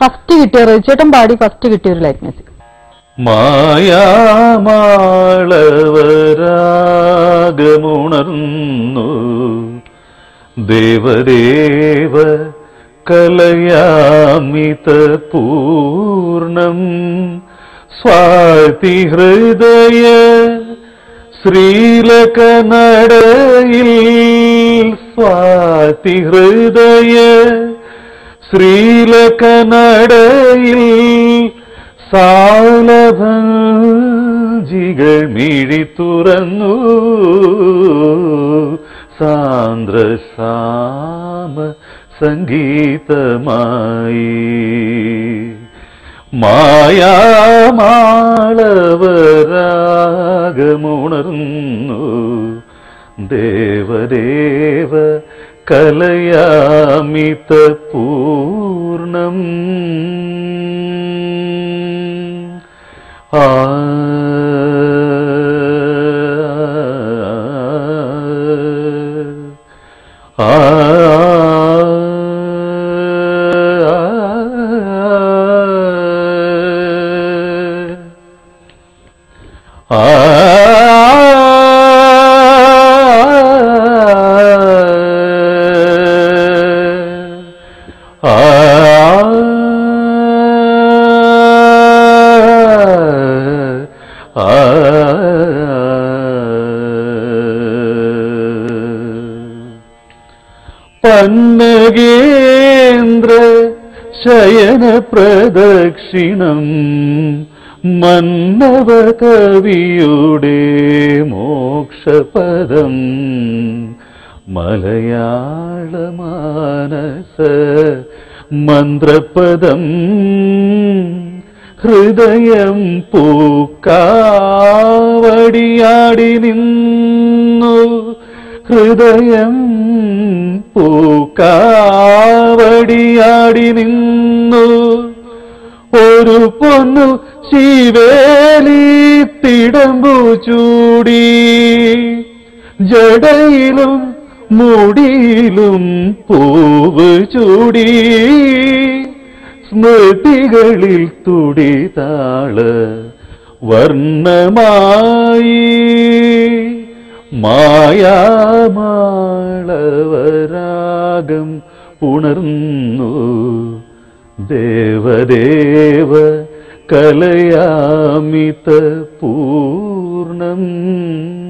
first കിട്ടിയ റേച്ചേട്ടൻ പാടി first കിട്ടിയ ഒരു ലൈറ്റ് മ്യൂസിക് മായാമാളവരാഗമുണർന്നു ദേവദേവ കലയാമിത പൂർണം സ്വാതി ഹൃദയ ശ്രീലക നടയിൽ സ്വാതി ഹൃദയ ശ്രീലക നടയിൽ സാലഭഞ്ജികൾ മിഴി തുറന്നു സാന്ദ്ര സാമ സംഗീതമായി മായാമാളവരാഗമുണർന്നു ദേവദേവ കലയാമിത പൂർണം ആ ആ ആ പന്നഗേന്ദ്ര ശയന പ്രദക്ഷിണം മന്നവ കവിയുടെ മോക്ഷപദം മലയാളമാനസ മന്ത്രപദം ഹൃദയം പൂക്കാവടിയാടി നിന്നു ഹൃദയം പൂക്കാവടിയാടി നിന്നു ഒരു പൊന്നു ശിവേലി തിടമ്പു ചൂടി ജടയിലും മുടിയിലും പൂവ് ചൂടി സ്മൃതികളിൽ തുടിതാള വർണ്ണമായി മായാമാളവരാഗം ഉണർന്നു ദേവദേവ കലയാമിത പൂർണം